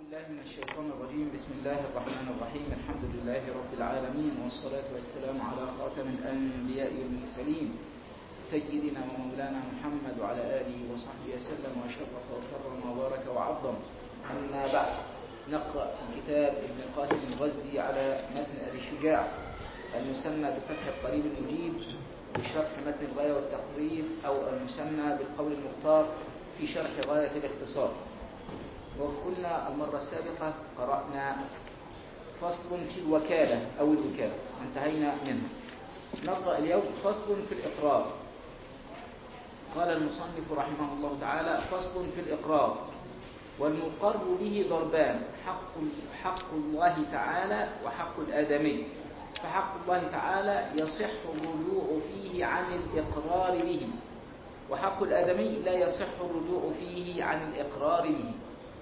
بالله من الشيطان الرجيم بسم الله الرحمن الرحيم الحمد لله رب العالمين والصلاة والسلام على خاتم الأنبياء والمرسلين سيدنا ومولانا محمد وعلى آله وصحبه وسلم وشرف وكرم وبارك وعظم أما بعد نقرأ في كتاب ابن القاسم الغزي على متن أبي الشجاع المسمى بفتح القريب المجيب بشرح متن الغاية والتقريب أو المسمى بالقول المختار في شرح غاية الاختصار وقلنا المرة السابقة قرأنا فصل في الوكالة أو الوكالة انتهينا منها نقرأ اليوم فصل في الإقرار قال المصنف رحمه الله تعالى فصل في الإقرار والمقر به ضربان حق, حق الله تعالى وحق الآدمي فحق الله تعالى يصح الرجوع فيه عن الإقرار به وحق الآدمي لا يصح الرجوع فيه عن الإقرار به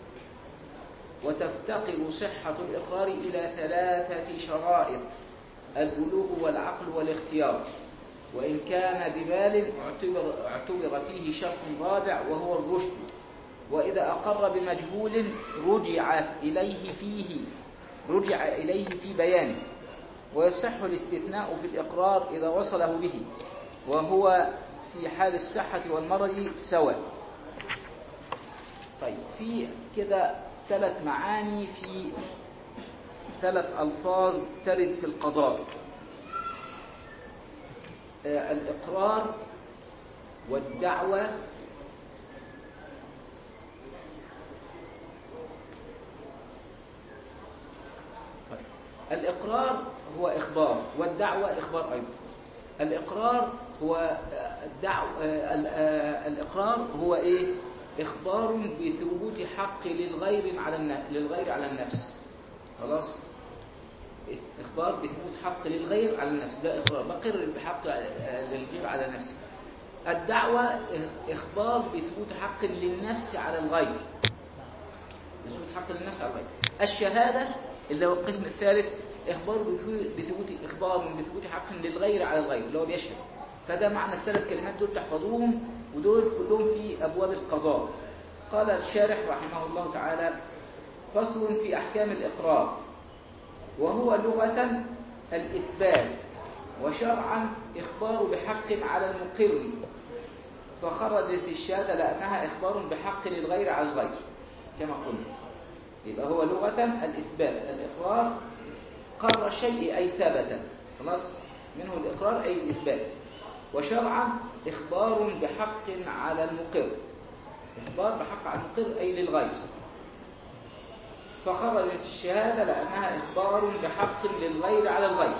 وتفتقر صحة الإقرار إلى ثلاثة شرائط البلوغ والعقل والاختيار وإن كان ببال اعتبر, اعتبر فيه شرط رابع وهو الرشد وإذا أقر بمجهول رجع إليه فيه رجع إليه في بيانه ويصح الاستثناء في الإقرار إذا وصله به وهو في حال الصحة والمرض سواء طيب في كده ثلاث معاني في ثلاث ألفاظ ترد في القضاء آه الإقرار والدعوة الإقرار هو إخبار والدعوة إخبار أيضا الإقرار هو الدعوة الإقرار هو إيه إخبار بثبوت حق للغير على للغير على النفس خلاص إخبار بثبوت حق للغير على النفس ده إقرار بقر بحق للغير على نفسه الدعوة إخبار بثبوت حق للنفس على الغير بثبوت حق للنفس على الغير الشهادة اللي هو القسم الثالث إخبار بثبوت إخبار بثبوت حق للغير على الغير اللي هو بيشهد فده معنى الثلاث كلمات دول تحفظوهم ودول كلهم في أبواب القضاء قال الشارح رحمه الله تعالى فصل في أحكام الإقرار وهو لغة الإثبات وشرعا إخبار بحق على المقر فخرجت الشهادة لأنها إخبار بحق للغير على الغير كما قلنا يبقى هو لغة الإثبات الإقرار قر الشيء أي ثبت خلاص منه الإقرار أي الإثبات وشرعا إخبار بحق على المقر إخبار بحق على المقر أي للغير فخرجت الشهادة لأنها إخبار بحق للغير على الغير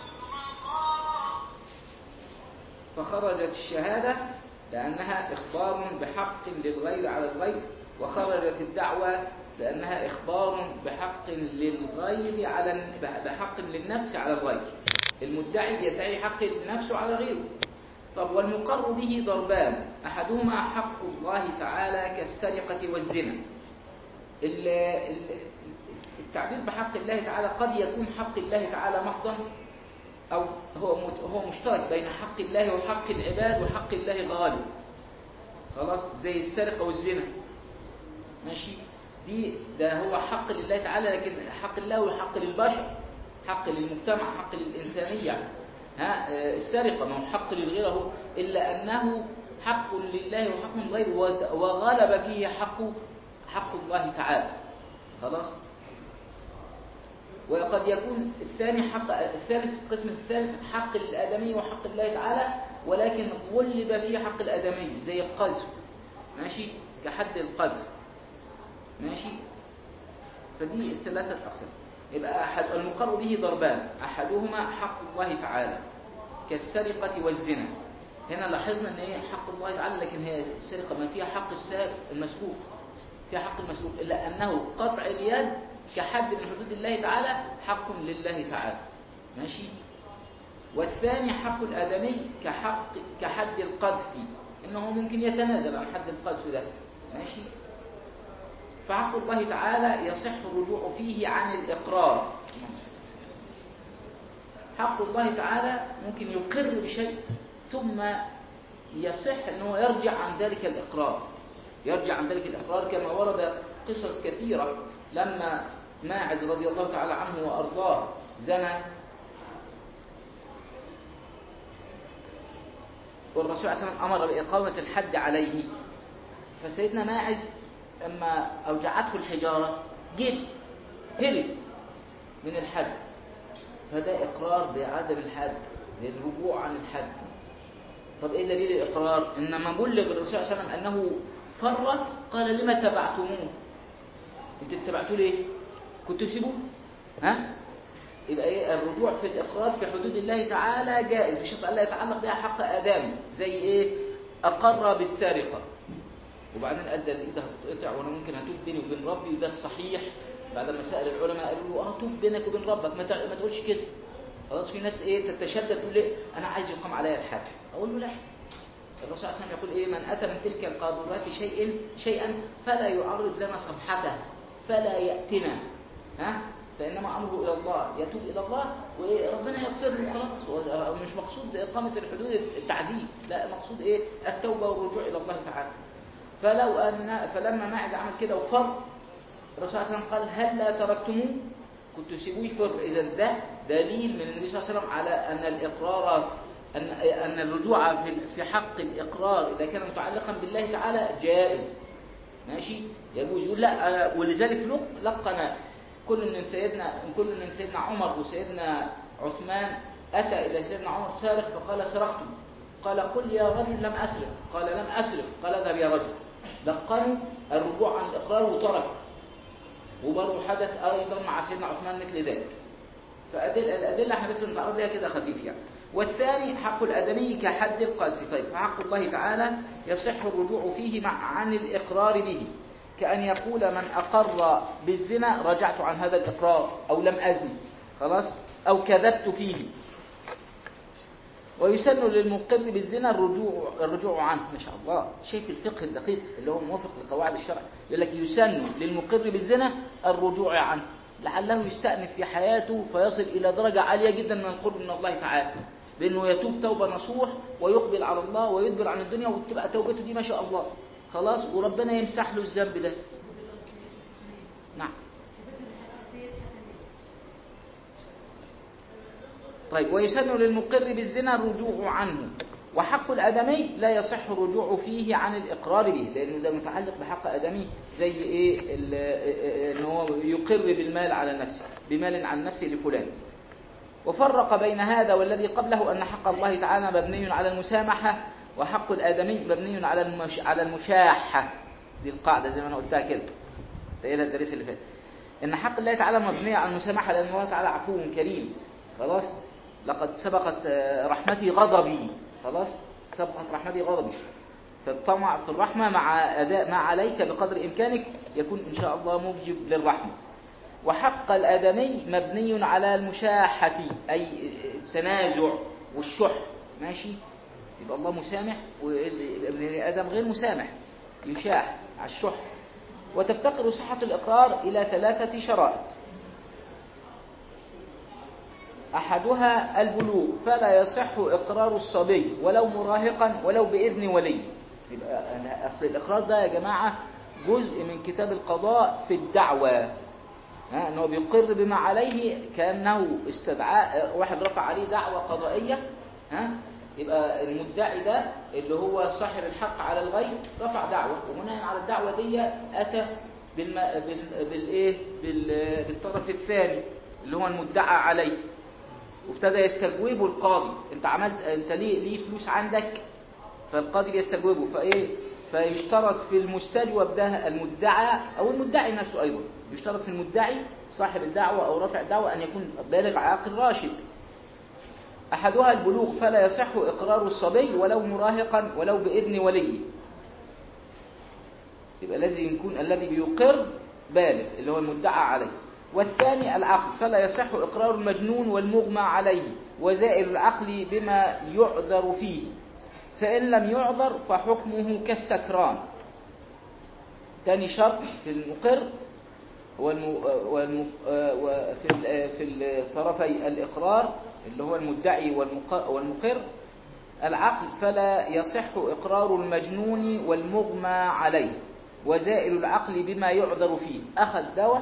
فخرجت الشهادة لأنها إخبار بحق للغير على الغير وخرجت الدعوة لأنها إخبار بحق للغير على بحق للنفس على الغير المدعي يدعي حق لنفسه على غيره طب والمقر به ضربان أحدهما حق الله تعالى كالسرقة والزنا التعبير بحق الله تعالى قد يكون حق الله تعالى محضا أو هو هو مشترك بين حق الله وحق العباد وحق الله غالب خلاص زي السرقة والزنا ماشي دي ده هو حق لله تعالى لكن حق الله هو حق للبشر حق للمجتمع حق للإنسانية ها السرقة ما هو حق للغير إلا أنه حق لله وحق للغير وغلب فيه حق حق الله تعالى خلاص وقد يكون الثاني حق الثالث القسم الثالث حق للآدمي وحق الله تعالى ولكن غلب فيه حق الآدمي زي القذف ماشي كحد القذف ماشي فدي الثلاثة أقسام يبقى أحد المقر به ضربان أحدهما حق الله تعالى كالسرقة والزنا هنا لاحظنا ان هي حق الله تعالى لكن هي السرقة ما فيها حق السارق المسروق فيها حق المسروق إلا أنه قطع اليد كحد من حدود الله تعالى حق لله تعالى ماشي والثاني حق الآدمي كحق كحد القذف إنه ممكن يتنازل عن حد القذف ده ماشي فحق الله تعالى يصح الرجوع فيه عن الإقرار حق الله تعالى ممكن يقر بشيء ثم يصح أنه يرجع عن ذلك الإقرار يرجع عن ذلك الإقرار كما ورد قصص كثيرة لما ماعز رضي الله تعالى عنه وأرضاه زنى والرسول صلى الله عليه وسلم أمر بإقامة الحد عليه فسيدنا ماعز لما أوجعته الحجارة جد هرب من الحد فده إقرار بعدم الحد للرجوع عن الحد طب إيه دليل الإقرار؟ إنما بلغ الرسول صلى الله عليه وسلم أنه فر قال لما تبعتموه انت اتبعتوه ليه؟ كنتوا تسيبوه؟ ها؟ يبقى ايه الرجوع في الاقرار في حدود الله تعالى جائز بشرط الا يتعلق بها حق ادم زي ايه اقر بالسرقه وبعدين قال ده الايد هتتقطع وانا ممكن هتوب بيني وبين ربي وده صحيح بعد ما سال العلماء قالوا له اه توب بينك وبين ربك ما ما تقولش كده خلاص في ناس ايه تتشدد تقول ايه انا عايز يقام عليا الحد اقول له لا الرسول صلى الله عليه وسلم يقول ايه من اتى من تلك القاذورات شيء شيئا فلا يعرض لنا صفحته فلا ياتنا ها فإنما أمره إلى الله يتوب إلى الله وربنا يغفر له خلاص مش مقصود إقامة الحدود التعذيب لا مقصود إيه التوبة والرجوع إلى الله تعالى فلو أن فلما ماعز عمل كده وفر الرسول صلى الله عليه وسلم قال هل لا تركتموه كنتوا سيبوه يفر إذا ده دليل من النبي صلى الله عليه وسلم على أن الإقرار أن أن الرجوع في في حق الإقرار إذا كان متعلقا بالله تعالى جائز ماشي يجوز يقول لا ولذلك لقنا كل من سيدنا كل من سيدنا عمر وسيدنا عثمان أتى إلى سيدنا عمر سارق فقال سرقت قال قل يا رجل لم أسرق قال لم أسرق قال اذهب يا رجل لقنوا الرجوع عن الإقرار وترك وبرضه حدث أيضا مع سيدنا عثمان مثل ذلك فأدل الأدلة احنا بس بنتعرض لها كده خفيف يعني والثاني حق الآدمي كحد القذف طيب فحق الله تعالى يصح الرجوع فيه مع عن الإقرار به كأن يقول من أقر بالزنا رجعت عن هذا الإقرار أو لم أزني خلاص أو كذبت فيه ويسن للمقر بالزنا الرجوع الرجوع عنه ما شاء الله شايف الفقه الدقيق اللي هو موافق لقواعد الشرع يقول لك يسن للمقر بالزنا الرجوع عنه لعله يستأنف في حياته فيصل إلى درجة عالية جدا من القرب من الله تعالى بأنه يتوب توبة نصوح ويقبل على الله ويدبر عن الدنيا وتبقى توبته دي ما شاء الله خلاص وربنا يمسح له الذنب ده نعم طيب ويسن للمقر بالزنا الرجوع عنه وحق الآدمي لا يصح الرجوع فيه عن الإقرار به لأنه ده متعلق بحق آدمي زي إيه إن هو يقر بالمال على نفسه بمال عن نفسه لفلان وفرق بين هذا والذي قبله أن حق الله تعالى مبني على المسامحة وحق الآدمي مبني على المش... على المشاحة دي القاعدة زي ما أنا قلتها كده تقيلها الدرس اللي فات إن حق الله تعالى مبني على المسامحة لأن الله تعالى عفو كريم خلاص لقد سبقت رحمتي غضبي خلاص سبقت رحمتي غضبي فالطمع في الرحمة مع أداء ما عليك بقدر إمكانك يكون إن شاء الله موجب للرحمة وحق الآدمي مبني على المشاحة أي التنازع والشح ماشي يبقى الله مسامح وابن آدم غير مسامح يشاح على الشح وتفتقر صحة الإقرار إلى ثلاثة شرائط أحدها البلوغ فلا يصح إقرار الصبي ولو مراهقا ولو بإذن ولي يبقى أصل الإقرار ده يا جماعة جزء من كتاب القضاء في الدعوة ها أنه بيقر بما عليه كأنه استدعاء واحد رفع عليه دعوة قضائية ها يبقى المدعي ده اللي هو صاحب الحق على الغير رفع دعوة وبناء على الدعوة دي أتى بالم... بال... بالإيه بال... بالطرف الثاني اللي هو المدعى عليه وابتدى يستجوبه القاضي انت عملت انت ليه ليه فلوس عندك فالقاضي بيستجوبه فايه فيشترط في المستجوب ده المدعى او المدعي نفسه ايضا يشترط في المدعي صاحب الدعوه او رافع الدعوه ان يكون بالغ عاقل راشد احدها البلوغ فلا يصح اقرار الصبي ولو مراهقا ولو باذن ولي يبقى لازم يكون الذي بيقر بالغ اللي هو المدعى عليه والثاني العقل فلا يصح إقرار المجنون والمغمى عليه وزائل العقل بما يعذر فيه فإن لم يعذر فحكمه كالسكران ثاني شرط في المقر والم... والم... وفي في طرفي الإقرار اللي هو المدعي والمق... والمقر العقل فلا يصح إقرار المجنون والمغمى عليه وزائل العقل بما يعذر فيه أخذ دواء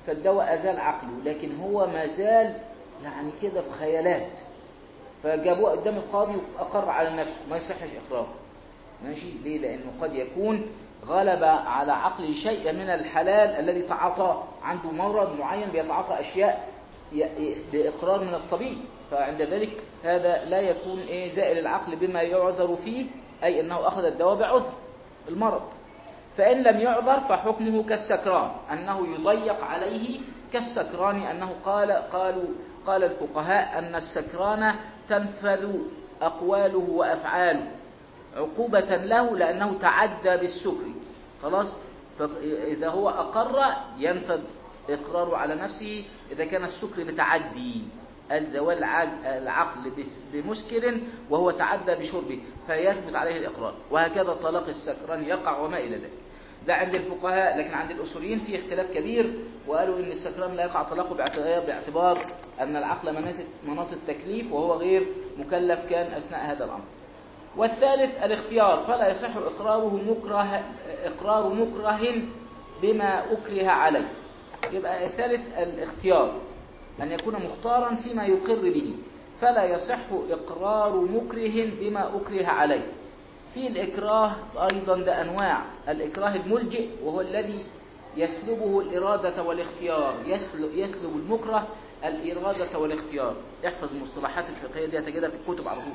فالدواء أزال عقله لكن هو ما زال يعني كده في خيالات فجابوه قدام القاضي وأقر على نفسه ما يصحش إقراره ماشي ليه لأنه قد يكون غلب على عقله شيء من الحلال الذي تعاطى عنده مرض معين بيتعاطى أشياء ي- بإقرار من الطبيب فعند ذلك هذا لا يكون إيه زائل العقل بما يعذر فيه أي أنه أخذ الدواء بعذر المرض فإن لم يعذر فحكمه كالسكران أنه يضيق عليه كالسكران أنه قال قالوا قال الفقهاء أن السكران تنفذ أقواله وأفعاله عقوبة له لأنه تعدى بالسكر خلاص فإذا هو أقر ينفذ إقراره على نفسه إذا كان السكر متعدي الزوال العج- العقل بس- بمسكر وهو تعدى بشربه فيثبت عليه الإقرار وهكذا طلاق السكران يقع وما إلى ذلك ده عند الفقهاء لكن عند الأصوليين في اختلاف كبير وقالوا إن السكران لا يقع طلاقه باعتبار, باعتبار أن العقل مناط مناط التكليف وهو غير مكلف كان أثناء هذا الأمر والثالث الاختيار فلا يصح إقراره مكره إقرار مكره بما أكره عليه يبقى الثالث الاختيار أن يكون مختارا فيما يقر به فلا يصح إقرار مكره بما أكره عليه في الإكراه أيضا ده أنواع الإكراه الملجئ وهو الذي يسلبه الإرادة والاختيار يسلب, يسلب المكره الإرادة والاختيار احفظ المصطلحات الفقهية دي هتجدها في الكتب على طول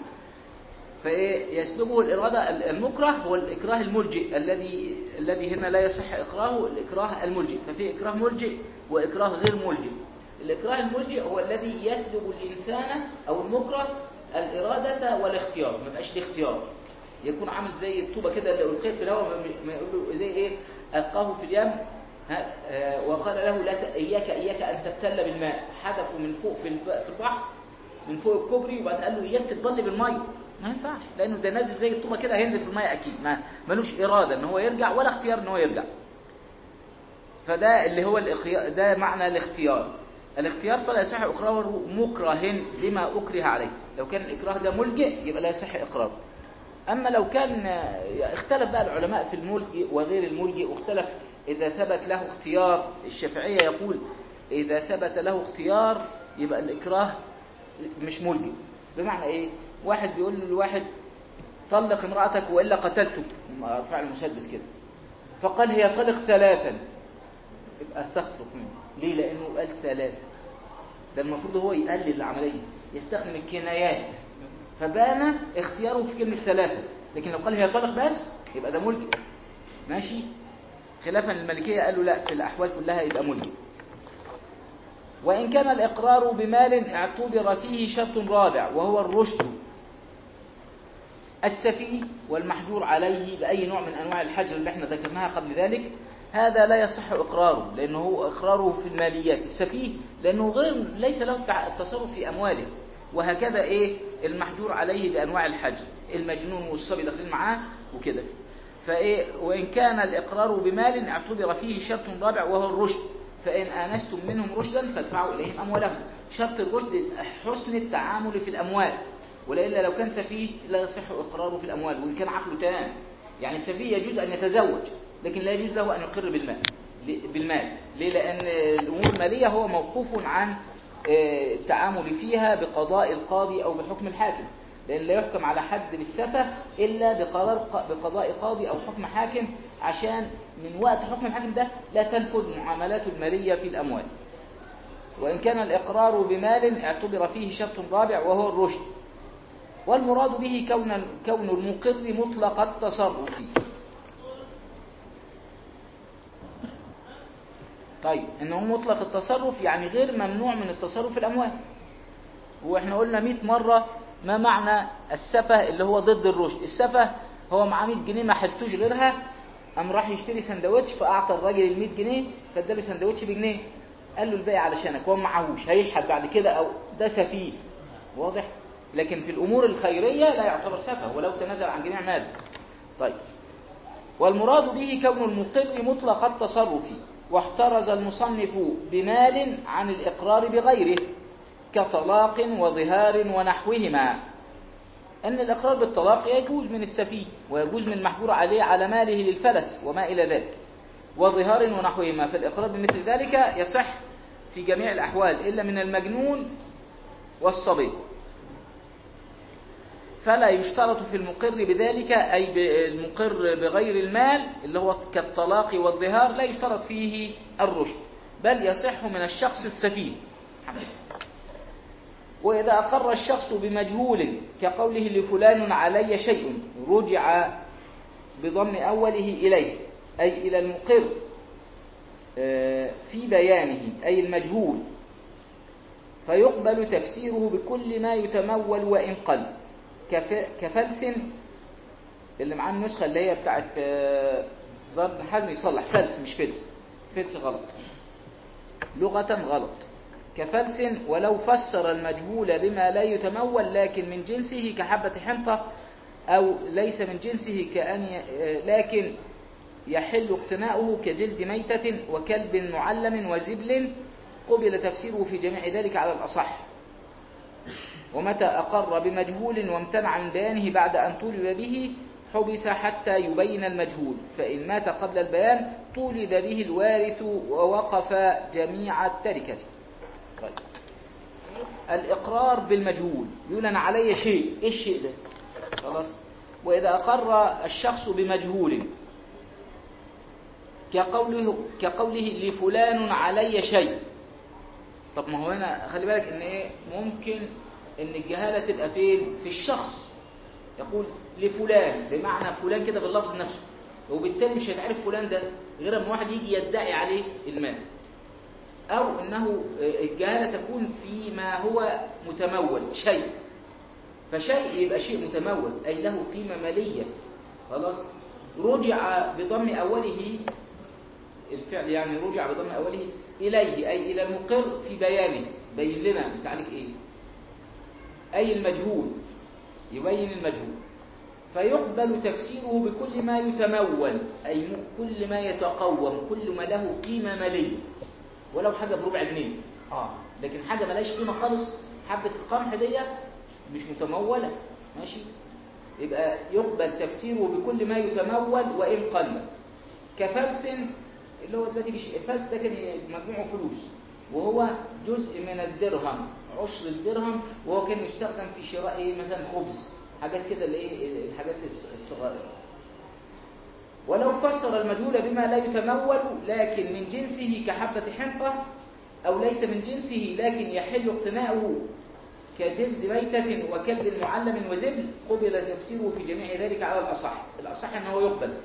فايه يسلبه الاراده المكره هو الاكراه الملجئ الذي الذي هنا لا يصح اكراهه الاكراه الملجئ ففي اكراه ملجئ واكراه غير ملجئ الاكراه الملجئ هو الذي يسلب الانسان او المكره الاراده والاختيار ما يبقاش ليه اختيار يكون عامل زي الطوبه كده اللي القيت في الهواء ما- ما يقول له زي ايه القاه في اليم ها آه، وقال له لا ت- اياك اياك ان تبتل بالماء حدفه من فوق في الب- في البحر من فوق الكوبري وبعدين قال له اياك تتبل بالميه ما ينفعش لانه ده نازل زي الطوبه كده هينزل في الميه اكيد ما ملوش اراده ان هو يرجع ولا اختيار ان هو يرجع فده اللي هو الاختيار ده معنى الاختيار الاختيار فلا يصح اقراره مكره بما اكره عليه لو كان الاكراه ده ملجئ يبقى لا يصح اقراره اما لو كان اختلف بقى العلماء في الملجئ وغير الملجئ واختلف اذا ثبت له اختيار الشافعيه يقول اذا ثبت له اختيار يبقى الاكراه مش ملجئ بمعنى ايه واحد بيقول لواحد طلق امرأتك وإلا قتلتك فعل مسدس كده فقال هي طلق ثلاثا يبقى تخطف منه ليه لأنه قال ثلاثة ده المفروض هو يقلل العملية يستخدم الكنايات فبان اختياره في كلمة ثلاثة لكن لو قال هي طلق بس يبقى ده ملجئ ماشي خلافا للملكية قالوا لا في الأحوال كلها يبقى ملجئ وإن كان الإقرار بمال اعتبر فيه شرط رابع وهو الرشد السفي والمحجور عليه بأي نوع من أنواع الحجر اللي احنا ذكرناها قبل ذلك هذا لا يصح إقراره لأنه هو إقراره في الماليات السفيه لأنه غير ليس له التع- التصرف في أمواله وهكذا إيه المحجور عليه بأنواع الحجر المجنون والصبي داخلين معاه وكده فإيه وإن كان الإقرار بمال اعتبر فيه شرط رابع وهو الرشد فإن آنستم منهم رشدا فادفعوا إليهم أموالهم شرط الرشد حسن التعامل في الأموال ولإلا لو كان سفيه لا يصح إقراره في الأموال وإن كان عقله تمام يعني السفيه يجوز أن يتزوج لكن لا يجوز له أن يقر بالمال بالمال ليه لأن الأمور المالية هو موقوف عن آه، التعامل فيها بقضاء القاضي أو بحكم الحاكم لأن لا يحكم على حد بالسفة إلا بقرار بقضاء قاضي أو حكم حاكم عشان من وقت حكم الحاكم ده لا تنفذ معاملاته المالية في الأموال وإن كان الإقرار بمال اعتبر فيه شرط رابع وهو الرشد والمراد به كون كون المقر مطلق التصرف طيب انه مطلق التصرف يعني غير ممنوع من التصرف في الاموال واحنا قلنا 100 مره ما معنى السفه اللي هو ضد الرشد السفه هو معاه 100 جنيه ما حلتوش غيرها قام راح يشتري سندوتش فاعطى الراجل ال 100 جنيه فاداله سندوتش بجنيه قال له الباقي علشانك هو معهوش هيشحت بعد كده او ده سفيه واضح لكن في الامور الخيريه لا يعتبر سفه ولو تنازل عن جميع ماله طيب والمراد به كون المقر مطلق التصرف واحترز المصنف بمال عن الإقرار بغيره كطلاق وظهار ونحوهما أن الإقرار بالطلاق يجوز من السفيه ويجوز من المحجور عليه على ماله للفلس وما إلى ذلك وظهار ونحوهما في الإقرار بمثل ذلك يصح في جميع الأحوال إلا من المجنون والصبي فلا يشترط في المقر بذلك أي المقر بغير المال اللي هو كالطلاق والظهار لا يشترط فيه الرشد بل يصح من الشخص السفيه وإذا أقر الشخص بمجهول كقوله لفلان علي شيء رجع بضم أوله إليه أي إلى المقر آه، في بيانه أي المجهول فيقبل تفسيره بكل ما يتمول وإن قل كف- كفلس اللي معاه النسخة اللي هي بتاعت آه، ضرب بن حزم يصلح فلس مش فلس فلس غلط لغة غلط كفلس ولو فسر المجهول بما لا يتمول لكن من جنسه كحبة حنطة أو ليس من جنسه كأن ي... آه، لكن يحل اقتناؤه كجلد ميتة وكلب معلم وزبل قبل تفسيره في جميع ذلك على الأصح ومتى أقر بمجهول وامتنع من بيانه بعد أن طولب به حبس حتى يبين المجهول فإن مات قبل البيان طولب به الوارث ووقف جميع التركة طيب. الإقرار بالمجهول يقول أنا علي شيء إيه الشيء ده خلاص وإذا أقر الشخص بمجهول كقوله, كقوله لفلان علي شيء طب ما هو هنا خلي بالك ان ايه ممكن ان الجهاله تبقى فين في الشخص يقول لفلان بمعنى فلان كده باللفظ نفسه وبالتالي مش هيتعرف فلان ده غير اما واحد يجي يدعي عليه المال او انه الجهاله تكون فيما هو متمول شيء فشيء يبقى شيء متمول اي له قيمه ماليه خلاص رجع بضم اوله الفعل يعني رجع بضم اوله اليه اي الى المقر في بيانه بين لنا انت عليك ايه اي المجهول يبين المجهول فيقبل تفسيره بكل ما يتمول أي كل ما يتقوم كل ما له قيمة مالية ولو حاجة بربع جنيه آه. لكن حاجة ملاش قيمة خالص حبة القمح دي مش متمولة ماشي يبقى يقبل تفسيره بكل ما يتمول وإن قل كفلس اللي هو دلوقتي بيش... الفلس ده كان مجموعه فلوس وهو جزء من الدرهم عشر الدرهم وهو كان يستخدم في شراء ايه مثلا خبز حاجات كده اللي ايه الحاجات الصغيره ولو فسر المجهول بما لا يتمول لكن من جنسه كحبة حنطة أو ليس من جنسه لكن يحل اقتناؤه كجلد ميتة وكلب معلم وزبل قبل تفسيره في جميع ذلك على الأصح الأصح أنه يقبل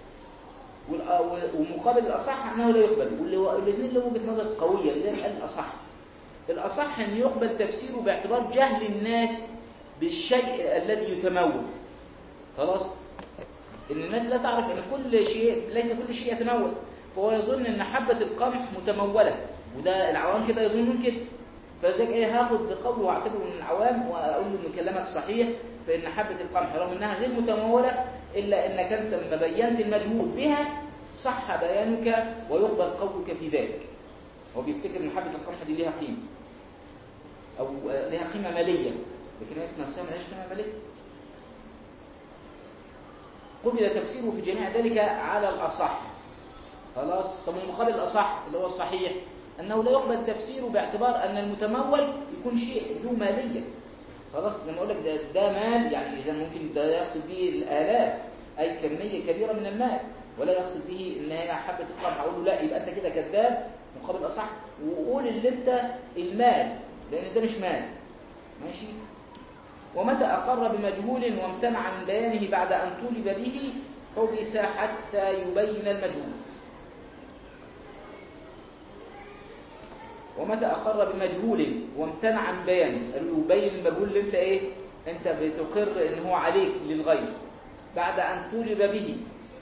ومقابل الأصح أنه لا يقبل والاثنين له وجهة نظر قوية لذلك قال الأصح الأصح أن يقبل تفسيره باعتبار جهل الناس بالشيء الذي يتمول خلاص ان الناس لا تعرف ان كل شيء ليس كل شيء يتمول فهو يظن ان حبة القمح متمولة وده العوام كده يظنون كده فذلك ايه هاخد بقوله واعتبره من العوام واقول له ان كلامك صحيح فان حبة القمح رغم انها غير متمولة الا انك انت لما بينت المجهول بها صح بيانك ويقبل قولك في ذلك هو بيفتكر ان حبة القمح دي ليها قيمة او ليها قيمة مالية لكن هي في نفسها ملهاش قيمة مالية قبل تفسيره في جميع ذلك على الأصح خلاص طب المقابل الأصح اللي هو الصحيح أنه لا يقبل تفسيره باعتبار أن المتمول يكون شيء له مالية خلاص لما أقول لك ده, ده مال يعني إذا ممكن ده يقصد به الآلاف أي كمية كبيرة من المال ولا يقصد به ان هي حبه القمح اقول له لا يبقى انت كده كذاب مقابل اصح وقول اللي انت المال لان ده مش مال ماشي ومتى أقر بمجهول وامتنع من بيانه بعد أن طولب به حبس حتى يبين المجهول ومتى أقر بمجهول وامتنع من بيانه قالوا له بين المجهول اللي انت ايه انت بتقر ان هو عليك للغير بعد أن طولب به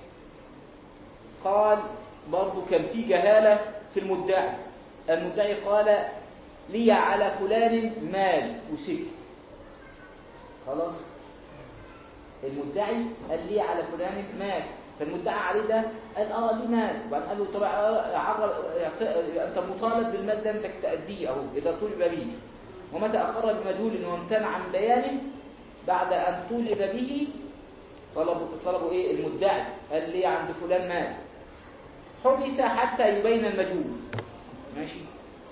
قال برضو كان في جهالة في المدعي المدعي قال لي على فلان مال وسكت خلاص المدعي قال لي على فلان مال فالمدعي عليه ده قال اه ليه مال وبعدين قال له طب عرب انت مطالب بالمال ده انك تأديه اهو اذا طلب به ومتى اقر بمجهول وامتنع من بيانه بعد ان طولب به طلبوا طلبوا ايه المدعي قال لي عند فلان مال حبس حتى يبين المجهول ماشي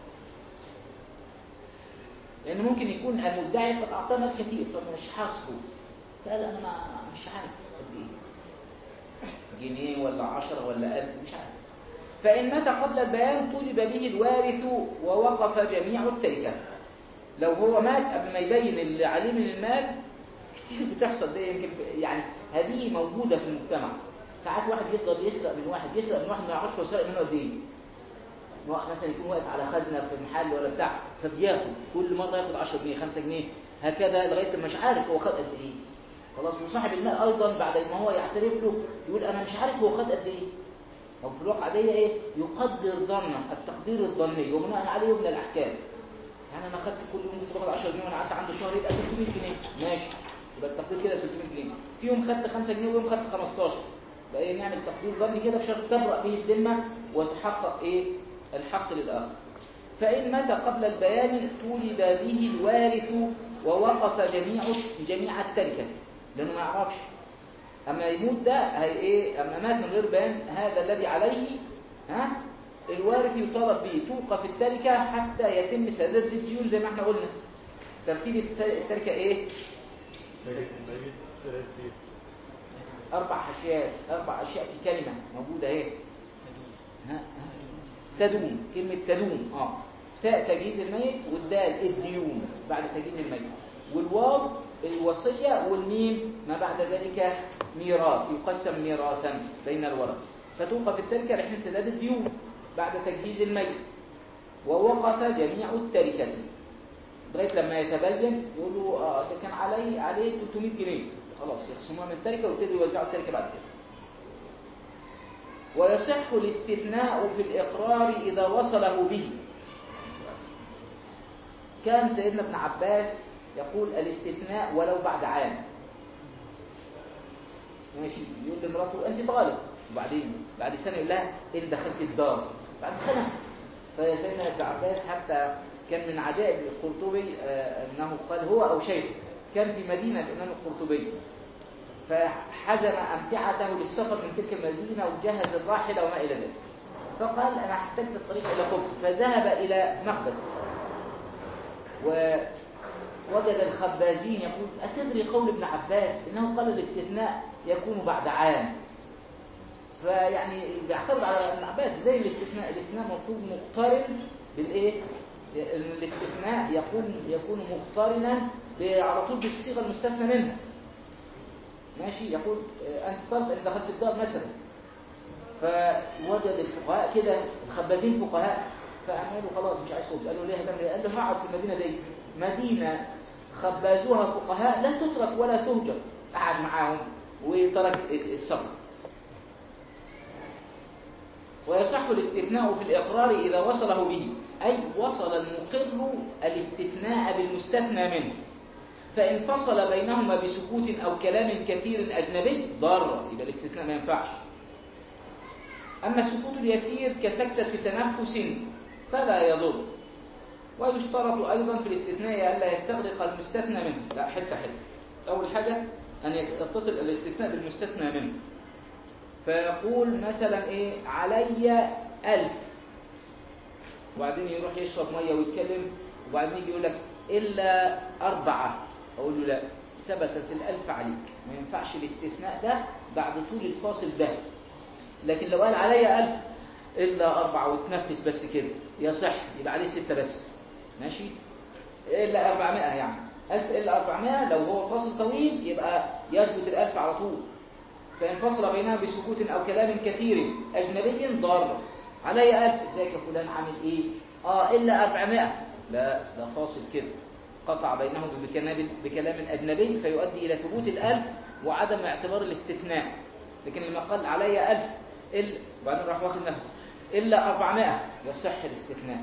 لأن ممكن يكون المدعي قد أعطاه مال كثير فمش حاسبه قال أنا ما مش عارف قد إيه جنيه ولا عشرة ولا ألف مش عارف فإن مات قبل البيان طلب به الوارث ووقف جميع التركة لو هو مات قبل ما يبين اللي عليه من المال كتير بتحصل ده يمكن يعني هذه موجودة في المجتمع ساعات واحد يفضل يسرق من واحد يسرق من واحد ما يعرفش هو سرق منه قد ايه واحد مثلا يكون واقف على خزنه في محل ولا بتاع فبياخد كل مره ياخد 10 جنيه 5 جنيه هكذا لغايه ما مش عارف هو خد قد ايه خلاص وصاحب المال ايضا بعد ما هو يعترف له يقول انا مش عارف هو خد قد ايه او في الواقع دي ايه يقدر ظنا التقدير الظني وبناء عليه يبنى الاحكام يعني انا خدت كل يوم كنت باخد 10 جنيه وانا قعدت عنده شهر يبقى 300 جنيه ماشي يبقى التقدير كده 300 جنيه في يوم خدت 5 جنيه ويوم خدت 15 بقى ايه نعمل تقدير ظني كده بشرط تبرأ به الذمه وتحقق ايه الحق للآخر فإن مات قبل البيان طولب به الوارث ووقف جميع جميع التركة لأنه ما يعرفش أما يموت ده هي إيه أما مات من غير بيان هذا الذي عليه ها الوارث يطالب به توقف التركة حتى يتم سداد الديون زي ما احنا قلنا ترتيب التركة إيه؟ أربع أشياء أربع أشياء في كلمة موجودة إيه؟ ها تدوم كلمة تدوم اه تاء تجهيز الميت والدال الديون بعد تجهيز الميت والواو الوصية والميم ما بعد ذلك ميراث يقسم ميراثا بين الورث فتوقف التركة لحين سداد الديون بعد تجهيز الميت ووقف جميع التركة لغاية لما يتبين يقولوا اه ده كان علي عليه 300 جنيه خلاص يخصموها من التركة ويبتدوا يوزعوا التركة بعد كده ويصح الاستثناء في الإقرار إذا وصله به كان سيدنا ابن عباس يقول الاستثناء ولو بعد عام ماشي يقول لمراته أنت طالق وبعدين بعد سنة يقول لها إن دخلت الدار بعد سنة فسيدنا ابن عباس حتى كان من عجائب القرطبي أنه قال هو أو شيء كان في مدينة الإمام القرطبي فحزم أمتعته للسفر من تلك المدينة وجهز الراحلة وما إلى ذلك فقال أنا احتجت الطريق إلى خبز فذهب إلى مخبز ووجد الخبازين يقول أتدري قول ابن عباس إنه قال الاستثناء يكون بعد عام فيعني بيعترض على ابن عباس زي الاستثناء الاستثناء المفروض مقترن بالإيه الاستثناء يكون يكون مقترنا على طول بالصيغه المستثنى منها ماشي يقول انت طالب ان دخلت الدار مثلا فوجد الفقهاء كده الخبازين فقهاء فقالوا خلاص مش عايز خبز قالوا ليه هتعمل ايه؟ قال له هقعد في المدينه دي مدينه خبازوها فقهاء لا تترك ولا تهجر قعد معاهم وترك السفر ويصح الاستثناء في الإقرار إذا وصله به أي وصل المقر الاستثناء بالمستثنى منه فإن فصل بينهما بسكوت أو كلام كثير أجنبي ضار يبقى الاستثناء ما ينفعش أما السكوت اليسير كسكتة تنفس فلا يضر ويشترط أيضا في الاستثناء ألا يستغرق المستثنى منه لا حتة حتة أول حاجة أن يتصل الاستثناء بالمستثنى منه فيقول مثلا إيه علي ألف وبعدين يروح يشرب مية ويتكلم وبعدين يجي يقول لك إلا أربعة أقول له لا ثبتت الألف عليك ما ينفعش الاستثناء ده بعد طول الفاصل ده لكن لو قال علي ألف إلا أربعة وتنفس بس كده يصح يبقى عليه ستة بس ماشي إلا أربعمائة يعني ألف إلا أربعمائة لو هو فاصل طويل يبقى يثبت الألف على طول فإن فصل بينها بسكوت أو كلام كثير أجنبي ضار علي ألف ازيك يا فلان عامل إيه آه إلا أربعمائة لا ده فاصل كده قطع بينهم بكلام, بكلام أجنبي فيؤدي إلى ثبوت الألف وعدم اعتبار الاستثناء لكن لما قال علي ألف إلا وبعدين راح واخد نفس إلا أربعمائة يصح الاستثناء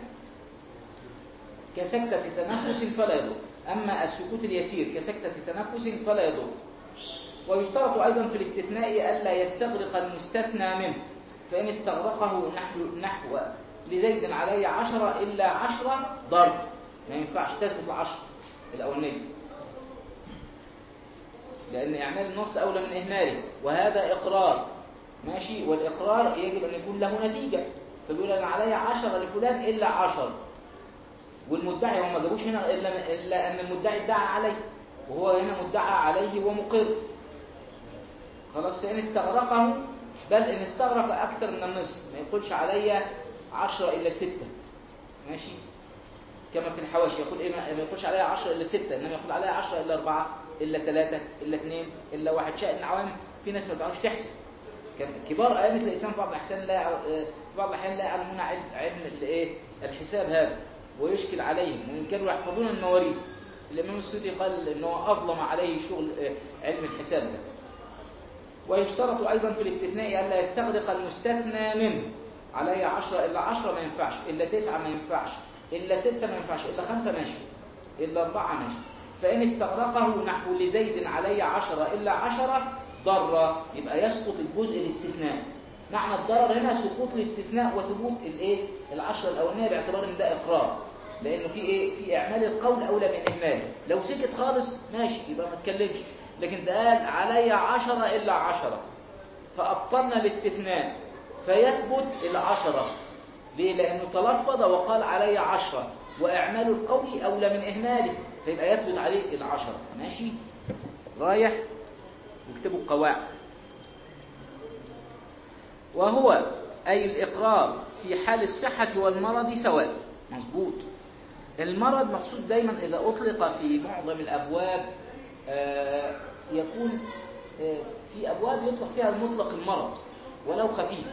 كسكتة تنفس فلا يضر أما السكوت اليسير كسكتة تنفس فلا يضر ويشترط أيضا في الاستثناء ألا يستغرق المستثنى منه فإن استغرقه نحو, نحو لزيد علي عشرة إلا عشرة ضرب ما ينفعش تثبت العشر الأولانية لأن إعمال النص أولى من إهماله وهذا إقرار ماشي والإقرار يجب أن يكون له نتيجة فبيقول أنا علي عشرة لفلان إلا عشر والمدعي هو ما جابوش هنا إلا, إلا أن المدعي ادعى عليه وهو هنا مدعى عليه ومقر خلاص فإن استغرقه بل إن استغرق أكثر من النصف ما يقولش علي عشرة إلا ستة ماشي كما في الحواشي يقول إيه ما يقولش عليها 10 إلا 6 إنما يقول عليها 10 إلا 4 إلا 3 إلا 2 إلا 1 شاء العوام في ناس ما بتعرفش تحسب كان كبار أئمة الإسلام في بعض الأحيان لا في بعض الأحيان لا يعلمون علم علم الإيه الحساب هذا ويشكل عليهم وإن كانوا يحفظون المواريث الإمام السودي قال إنه أظلم عليه شغل علم الحساب ده ويشترط أيضا في الاستثناء ألا يستغرق المستثنى منه عليه 10 إلا 10 ما ينفعش إلا 9 ما ينفعش إلا ستة ما ينفعش إلا خمسة ماشي إلا أربعة ماشي فإن استغرقه نحو لزيد علي عشرة إلا عشرة ضر يبقى يسقط الجزء الاستثناء معنى الضرر هنا سقوط الاستثناء وثبوت الايه العشرة الأولانية باعتبار ان ده إقرار لأنه في إيه في إعمال القول أولى من إهماله لو سكت خالص ماشي يبقى ما تكلمش لكن ده قال علي عشرة إلا عشرة فأبطلنا الاستثناء فيثبت العشرة ليه؟ لأنه تلفظ وقال علي عشرة وإعمال القول أولى من إهماله فيبقى يثبت عليه العشرة ماشي رايح يكتبوا القواعد وهو أي الإقرار في حال الصحة والمرض سواء مظبوط المرض مقصود دايما إذا أطلق في معظم الأبواب آه يكون آه في أبواب يطلق فيها المطلق المرض ولو خفيف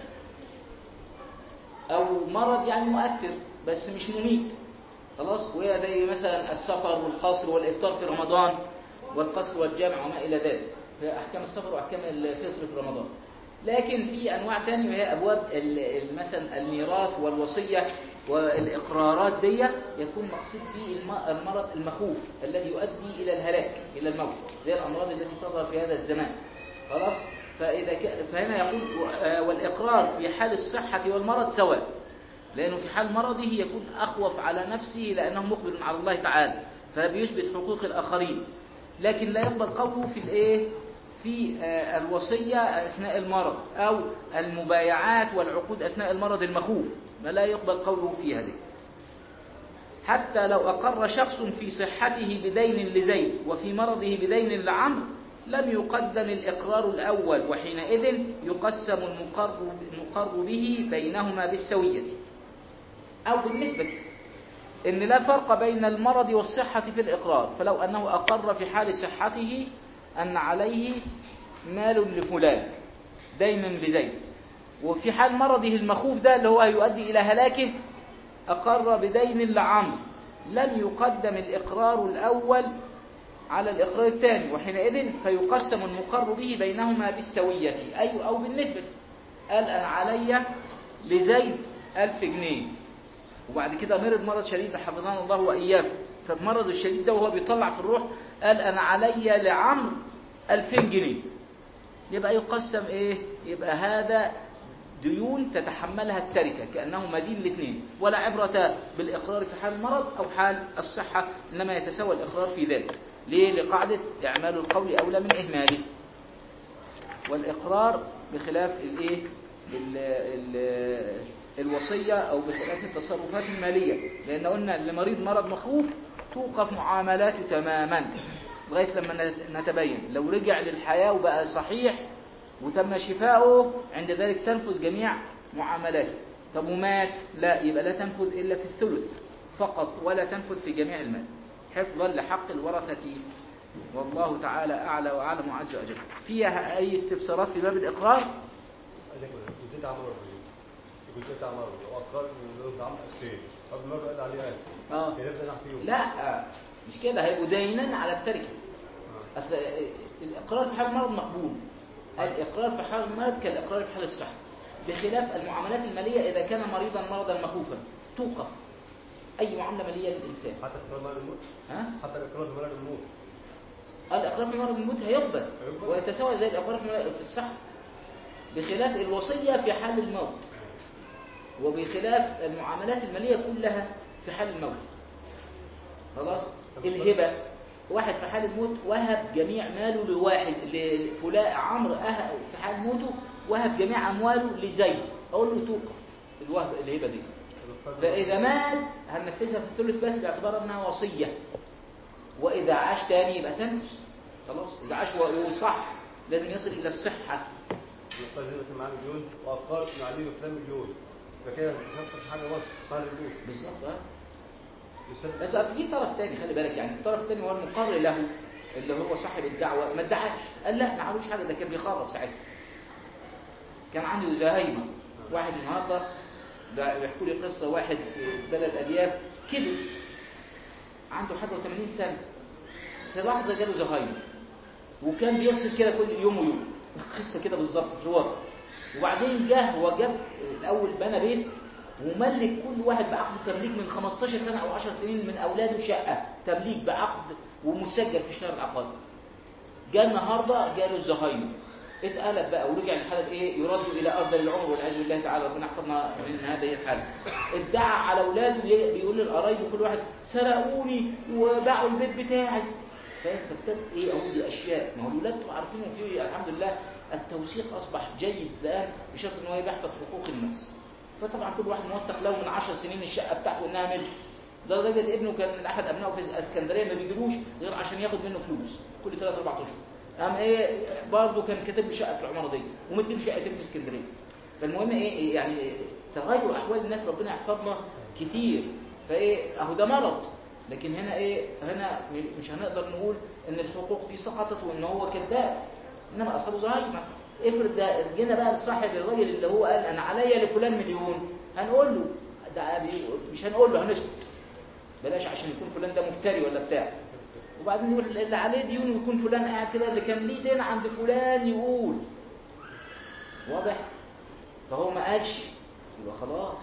أو مرض يعني مؤثر بس مش مميت خلاص وهي زي مثلا السفر والقصر والإفطار في رمضان والقصر والجامع وما إلى ذلك في أحكام السفر وأحكام الفطر في رمضان لكن في أنواع تانية وهي أبواب مثلا الميراث والوصية والإقرارات دي يكون مقصود فيه المرض المخوف الذي يؤدي إلى الهلاك إلى الموت زي الأمراض التي تظهر في هذا الزمان خلاص فإذا ك... فهنا يقول والإقرار في حال الصحة والمرض سواء لأنه في حال مرضه يكون أخوف على نفسه لأنه مقبل على الله تعالى فبيثبت حقوق الآخرين لكن لا يقبل قوله في الإيه في الوصية أثناء المرض أو المبايعات والعقود أثناء المرض المخوف ما لا يقبل قوله في هذه حتى لو أقر شخص في صحته بدين لزيد وفي مرضه بدين لعمرو لم يقدم الإقرار الأول وحينئذ يقسم المقر, المقر به بينهما بالسوية أو بالنسبة إن لا فرق بين المرض والصحة في الإقرار فلو أنه أقر في حال صحته أن عليه مال لفلان دين لزيد وفي حال مرضه المخوف ده اللي هو هيؤدي إلى هلاكه أقر بدين لعمرو لم يقدم الإقرار الأول على الإقرار الثاني وحينئذ فيقسم المقر به بينهما بالسوية أي أو بالنسبة قال أنا علي لزيد ألف جنيه وبعد كده مرض مرض شديد حفظنا الله وإياكم ففي مرض الشديد ده وهو بيطلع في الروح قال أنا علي لعمرو ألفين جنيه يبقى يقسم إيه يبقى هذا ديون تتحملها التركة كأنه مدين الاثنين ولا عبرة بالإقرار في حال المرض أو حال الصحة إنما يتساوى الإقرار في ذلك ليه لقاعدة إعمال القول أولى من إهماله والإقرار بخلاف الإيه ال ال الوصية أو بخلاف التصرفات المالية لأن قلنا اللي مريض مرض مخوف توقف معاملاته تماما لغاية لما نتبين لو رجع للحياة وبقى صحيح وتم شفاؤه عند ذلك تنفذ جميع معاملاته طب ومات لا يبقى لا تنفذ إلا في الثلث فقط ولا تنفذ في جميع المال حفظا لحق الورثة والله تعالى أعلى وأعلم وعز وجل فيها أي استفسارات في باب الإقرار اديت عمر كنت اديت عمر واقرار من عمر الشيء قبل ما قال عليه قال اه كيف ده فيهم لا مش كده هيبقوا داينا على التركة أصل الإقرار في حال المرض مقبول الإقرار في حال المرض كالإقرار في حال الصحة بخلاف المعاملات المالية إذا كان مريضا مرضا مخوفا توقف أي معاملة مالية للإنسان حتى اقرار مرض الموت ها؟ حتى الاقرار في مرض الموت الإقرار في مرض الموت هيقبل هيقبل. ويتساوى زي الإقرار في في الصحة بخلاف الوصية في حال الموت وبخلاف المعاملات المالية كلها في حال الموت خلاص الهبة واحد في حال الموت وهب جميع ماله لواحد لفلاء عمرو أه في حال موته وهب جميع امواله لزيد اقول له توقف الوهب الهبه دي فاذا مات هننفذها في الثلث بس باعتبار انها وصيه واذا عاش تاني يبقى تنفذ خلاص اذا عاش وصح لازم يصل الى الصحه نفترض هنا كان معاه مليون وافكار ان عليه فلان مليون فكده نفس حاجه وصف صار مليون بالظبط اه يسبب بس اصل في طرف تاني خلي بالك يعني الطرف التاني هو المقر له اللي هو صاحب الدعوه ما ادعاش قال لا ما عملوش حاجه ده كان بيخاطب ساعتها كان عنده زهايمه واحد النهارده ده بيحكوا لي قصه واحد في بلد ارياف كبر عنده حاجه و80 سنه في لحظه جاله زهايمر وكان بيغسل كده كل يوم ويوم قصه كده بالظبط في الواقع وبعدين جه وجاب الاول بنى بيت وملك كل واحد بعقد تمليك من 15 سنه او 10 سنين من اولاده شقه تمليك بعقد ومسجل في الشهر العقاري جاء النهارده جاله الزهايمر اتقلب بقى ورجع لحاله ايه يرد الى ارض العمر والعياذ بالله تعالى ربنا يحفظنا من هذه الحاله ادعى على اولاده ليه؟ بيقول للقرايب كل واحد سرقوني وباعوا البيت بتاعي فانت ابتدت ايه اقول دي اشياء ما هو الولاد تبقوا عارفين في الحمد لله التوثيق اصبح جيد الان بشرط ان هو يحفظ حقوق الناس فطبعا كل واحد موثق له من 10 سنين الشقه بتاعته انها ملك لدرجه ابنه كان من احد ابنائه في اسكندريه ما بيجيبوش غير عشان ياخد منه فلوس كل 3 4 اشهر قام ايه برضه كان كاتب له شقه في العماره دي ومديله شقتين في اسكندريه فالمهم ايه يعني تغير احوال الناس ربنا يحفظنا كتير فايه اهو ده مرض لكن هنا ايه هنا مش هنقدر نقول ان الحقوق دي سقطت وان هو كذاب انما اصابه زهايمر افرض ده جينا بقى لصاحب الراجل اللي هو قال انا عليا لفلان مليون هنقول له ده بيقول- مش هنقول له هنسكت بلاش عشان يكون فلان ده مفتري ولا بتاع وبعدين يقول اللي عليه ديون ويكون فلان قاعد كده اللي كان ليه دين عند فلان يقول واضح فهو ما قالش يبقى خلاص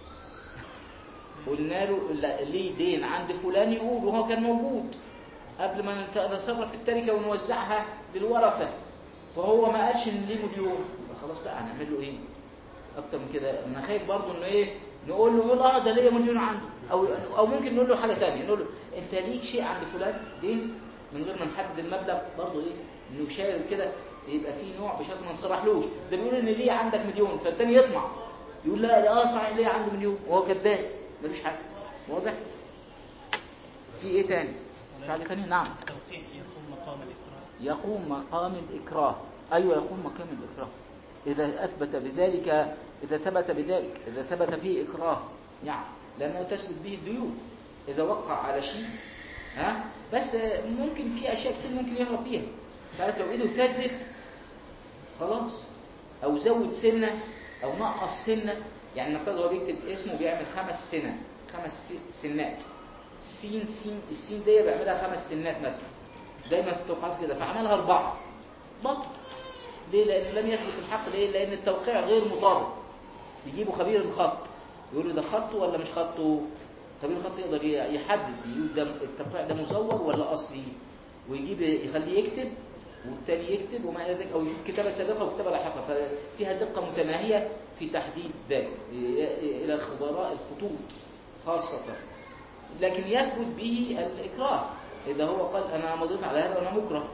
قلنا له لا- ليه دين عند فلان يقول وهو كان موجود قبل ما نت- نتصرف في التركه ونوزعها للورثه فهو ما قالش ان ليه مليون يبقى خلاص بقى هنعمل له ايه اكتر من كده انا خايف برضه انه ايه نقول له يقول اه ده ليا مليون عنده او او ممكن نقول له حاجه ثانيه نقول له انت ليك شيء عند فلان دين من غير ما نحدد المبلغ برضه ايه انه يشاور كده يبقى في نوع بشرط ما نصرحلوش ده بيقول ان ليه عندك مليون فالتاني يطمع يقول لا ده اه صحيح ليه عنده مليون وهو كذاب ملوش حاجه واضح في ايه تاني في حاجه ثانيه نعم التوقيع يقوم مقام الإقرار يقوم مقام الإكراه أيوة يقوم مقام الإكراه إذا أثبت بذلك إذا ثبت بذلك إذا ثبت فيه إكراه نعم لأنه تثبت به الديون إذا وقع على شيء ها بس ممكن في أشياء كتير ممكن يهرب بيها تعرف لو إيده اهتزت خلاص أو زود سنة أو نقص سنة يعني نفترض هو بيكتب اسمه بيعمل خمس سنة خمس س- سنات سين سين السين دي بيعملها خمس سنات مثلا دايما في التوقيعات كده فعملها أربعة بطل ليه؟ لأن لم يثبت الحق ليه؟ لأن التوقيع غير مطابق يجيبوا خبير الخط يقول له ده خطه ولا مش خطه خبير الخط يقدر يحدد يقول ده التوقيع ده مزور ولا أصلي ويجيب يخليه يكتب والتاني يكتب وما إلى ذلك أو يشوف كتابة سابقة وكتابة لاحقة ففيها دقة متناهية في تحديد ذلك إلى خبراء الخطوط خاصة لكن يثبت به الإكراه إذا هو قال أنا مضيت على هذا وأنا مكره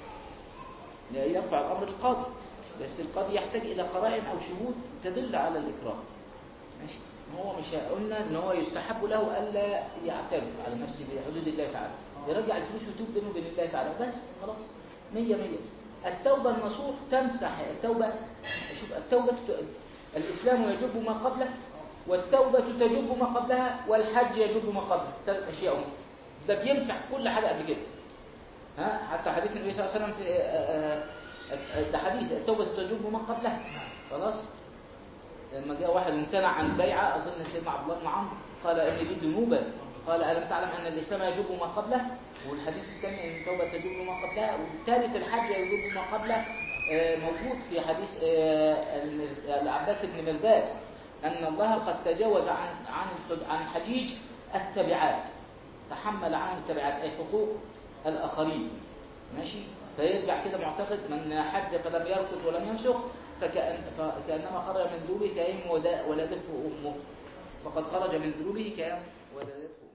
يرفع الأمر للقاضي بس القاضي يحتاج إلى قرائن أو شهود تدل على الإكراه ماشي هو مش قلنا ان هو يستحب له الا يعترف على نفسه بحدود الله تعالى يرجع الفلوس ويتوب بينه وبين الله تعالى بس خلاص مية مية التوبة النصوح تمسح التوبة شوف التوبة ت- الإسلام يجب ما قبله والتوبة تجب ما قبلها والحج يجب ما قبله ثلاث أشياء هم. ده بيمسح كل حاجة قبل كده ها حتى حديث النبي صلى الله عليه وسلم في آه، آه، ده حديث التوبة تجب ما قبلها خلاص لما جاء واحد امتنع عن بيعة أظن سيدنا عبد الله بن عمرو قال إن لي ذنوبا قال ألم تعلم أن الإسلام يجب ما قبله والحديث الثاني أن التوبة تجب ما قبلها والثالث الحج يجب ما قبله آه، موجود في حديث آه، المر- العباس بن مرداس أن الله قد تجاوز عن عن الحد- عن حجيج التبعات تحمل عنه التبعات أي حقوق الآخرين ماشي فيرجع كده معتقد من حج فلم يرفث ولم يفسق فكأن فكأنما خرج من ذنوبه كأن ودا- ولدته أمه فقد خرج من ذنوبه كأن ولدته